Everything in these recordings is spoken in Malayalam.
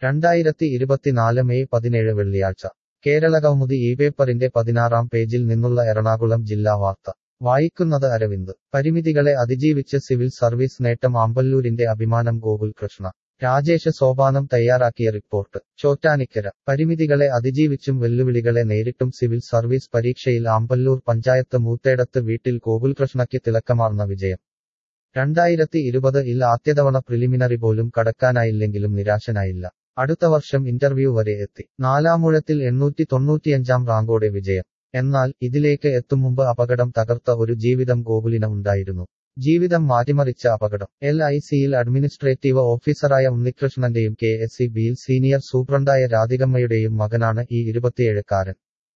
രണ്ടായിരത്തി ഇരുപത്തിനാല് മെയ് പതിനേഴ് വെള്ളിയാഴ്ച കേരള കൗമുദി ഈ പേപ്പറിന്റെ പതിനാറാം പേജിൽ നിന്നുള്ള എറണാകുളം ജില്ലാ വാർത്ത വായിക്കുന്നത് അരവിന്ദ് പരിമിതികളെ അതിജീവിച്ച് സിവിൽ സർവീസ് നേട്ടം ആമ്പല്ലൂരിന്റെ അഭിമാനം ഗോകുൽ കൃഷ്ണ രാജേഷ് സോപാനം തയ്യാറാക്കിയ റിപ്പോർട്ട് ചോറ്റാനിക്കര പരിമിതികളെ അതിജീവിച്ചും വെല്ലുവിളികളെ നേരിട്ടും സിവിൽ സർവീസ് പരീക്ഷയിൽ ആമ്പല്ലൂർ പഞ്ചായത്ത് മൂത്തേടത്ത് വീട്ടിൽ ഗോകുൽകൃഷ്ണയ്ക്ക് തിളക്കമാർന്ന വിജയം രണ്ടായിരത്തി ഇരുപത് ഇൽ ആദ്യതവണ പ്രിലിമിനറി പോലും കടക്കാനായില്ലെങ്കിലും നിരാശനായില്ല അടുത്ത വർഷം ഇന്റർവ്യൂ വരെ എത്തി നാലാമൂഴത്തിൽ എണ്ണൂറ്റി തൊണ്ണൂറ്റിയഞ്ചാം റാങ്കോടെ വിജയം എന്നാൽ ഇതിലേക്ക് എത്തും മുമ്പ് അപകടം തകർത്ത ഒരു ജീവിതം ഗോകുലിന് ഉണ്ടായിരുന്നു ജീവിതം മാറ്റിമറിച്ച അപകടം എൽ ഐ സിയിൽ അഡ്മിനിസ്ട്രേറ്റീവ് ഓഫീസറായ ഉണ്ണികൃഷ്ണന്റെയും കെ എസ് സി ബിയിൽ സീനിയർ സൂപ്രണ്ടായ രാധികമ്മയുടെയും മകനാണ് ഈ ഇരുപത്തിയേഴക്കാരൻ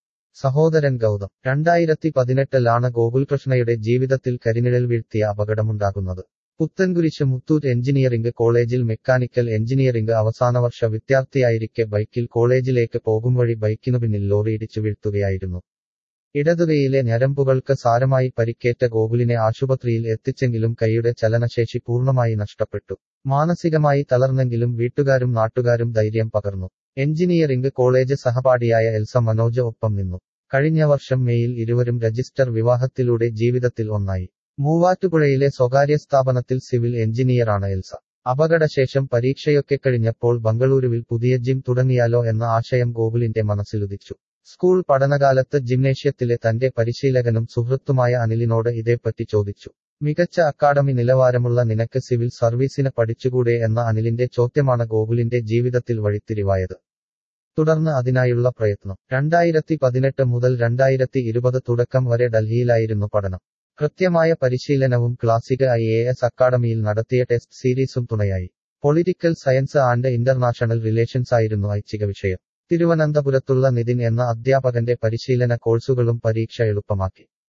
സഹോദരൻ ഗൗതം രണ്ടായിരത്തി പതിനെട്ടിലാണ് ഗോകുൽകൃഷ്ണയുടെ ജീവിതത്തിൽ കരിനിഴൽ വീഴ്ത്തിയ അപകടമുണ്ടാകുന്നത് പുത്തൻകുരിശ് മുത്തൂറ്റ് എഞ്ചിനീയറിംഗ് കോളേജിൽ മെക്കാനിക്കൽ എഞ്ചിനീയറിംഗ് അവസാനവർഷ വിദ്യാർത്ഥിയായിരിക്കെ ബൈക്കിൽ കോളേജിലേക്ക് പോകും വഴി ബൈക്കിനു പിന്നിൽ ലോറി ഇടിച്ചു വീഴ്ത്തുകയായിരുന്നു ഇടതുകൈയിലെ ഞരമ്പുകൾക്ക് സാരമായി പരിക്കേറ്റ ഗോകുലിനെ ആശുപത്രിയിൽ എത്തിച്ചെങ്കിലും കൈയുടെ ചലനശേഷി പൂർണ്ണമായി നഷ്ടപ്പെട്ടു മാനസികമായി തളർന്നെങ്കിലും വീട്ടുകാരും നാട്ടുകാരും ധൈര്യം പകർന്നു എഞ്ചിനീയറിംഗ് കോളേജ് സഹപാഠിയായ എൽസ മനോജ് ഒപ്പം നിന്നു കഴിഞ്ഞ വർഷം മെയിൽ ഇരുവരും രജിസ്റ്റർ വിവാഹത്തിലൂടെ ജീവിതത്തിൽ ഒന്നായി മൂവാറ്റുപുഴയിലെ സ്വകാര്യ സ്ഥാപനത്തിൽ സിവിൽ എഞ്ചിനീയറാണ് എൽസ അപകടശേഷം പരീക്ഷയൊക്കെ കഴിഞ്ഞപ്പോൾ ബംഗളൂരുവിൽ പുതിയ ജിം തുടങ്ങിയാലോ എന്ന ആശയം ഗോകുലിന്റെ മനസ്സിലുദിച്ചു സ്കൂൾ പഠനകാലത്ത് ജിംനേഷ്യത്തിലെ തന്റെ പരിശീലകനും സുഹൃത്തുമായ അനിലിനോട് ഇതേപ്പറ്റി ചോദിച്ചു മികച്ച അക്കാഡമി നിലവാരമുള്ള നിനക്ക് സിവിൽ സർവീസിന് പഠിച്ചുകൂടെ എന്ന അനിലിന്റെ ചോദ്യമാണ് ഗോകുലിന്റെ ജീവിതത്തിൽ വഴിത്തിരിവായത് തുടർന്ന് അതിനായുള്ള പ്രയത്നം രണ്ടായിരത്തി പതിനെട്ട് മുതൽ രണ്ടായിരത്തി ഇരുപത് തുടക്കം വരെ ഡൽഹിയിലായിരുന്നു പഠനം കൃത്യമായ പരിശീലനവും ക്ലാസിക് ഐ എ എസ് അക്കാഡമിയിൽ നടത്തിയ ടെസ്റ്റ് സീരീസും തുണയായി political science and international relations ആയിരുന്നു ഐച്ഛിക വിഷയം തിരുവനന്തപുരത്തുള്ള നിതിൻ എന്ന അധ്യാപകന്റെ പരിശീലന കോഴ്സുകളും പരീക്ഷ എളുപ്പമാക്കി